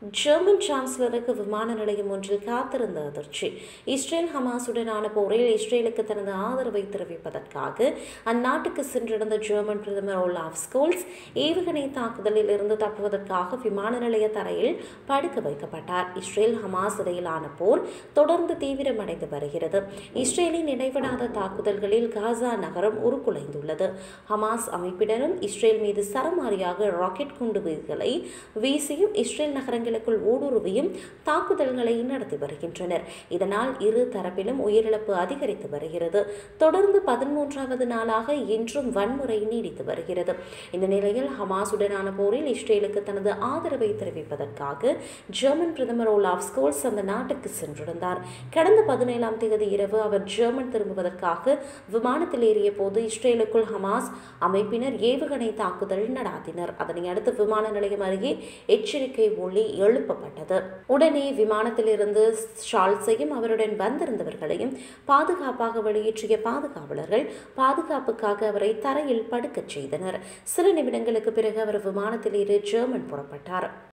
German சான்சலருக்கு விமான நிலையம் ஒன்றில் காத்திருந்த அதிர்ச்சி இஸ்ரேல் ஹமாஸுடனான போரில் இஸ்ரேலுக்கு தனது ஆதரவை தெரிவிப்பதற்காக அந்நாட்டுக்கு சென்றிருந்த ஜெர்மன் பிரதமர் ஓலாஃப் ஸ்கோல்ஸ் ஏவுகணை தாக்குதலில் இருந்து தப்புவதற்காக விமான நிலைய தரையில் படுக்க வைக்கப்பட்டார் இஸ்ரேல் ஹமாஸ் இடையிலான போர் தொடர்ந்து தீவிரமடைந்து வருகிறது இஸ்ரேலின் இடைவிடாத தாக்குதல்களில் காசா நகரம் உருக்குலைந்துள்ளது ஹமாஸ் அமைப்பினரும் இஸ்ரேல் மீது சரமாரியாக ராக்கெட் குண்டுகளை வீசியும் இஸ்ரேல் நகரங்களுக்குள் ஊடுருவியும் தாக்குதல்களை நடத்தி வருகின்றனர் இதனால் இரு தரப்பிலும் உயிரிழப்பு அதிகரித்து வருகிறது தொடர்ந்து பதிமூன்றாவது நாளாக இன்றும் வன்முறை நீடித்து வருகிறது இந்த நிலையில் ஹமாஸுடனான போரில் இஸ்ரேலுக்கு தனது ஆதரவை தெரிவிப்பதற்காக ஜெர்மன் பிரதமர் ஓலாஃப் ஸ்கோல்ஸ் அந்த நாட்டுக்கு சென்றிருந்தார் கடந்த பதினேழாம் தேதி இரவு அவர் ஜெர்மன் திரும்புவதற்காக விமானத்தில் ஏறிய போது இஸ்ரேலுக்குள் ஹமாஸ் அமைப்பினர் ஏவுகணை தாக்குதல் நடாத்தினர் அதனை அடுத்து விமான நிலையம் அருகே எச்சரிக்கை ஒளி எழுப்பப்பட்டது உடனே விமானத்திலிருந்து ஷால்ஸையும் அவருடன் வந்திருந்தவர்களையும் பாதுகாப்பாக வெளியேற்றிய பாதுகாவலர்கள் பாதுகாப்புக்காக அவரை தரையில் படுக்கச் செய்தனர் சில நிமிடங்களுக்கு பிறகு அவர் விமானத்தில் ஏறி ஜெர்மன் புறப்பட்டார்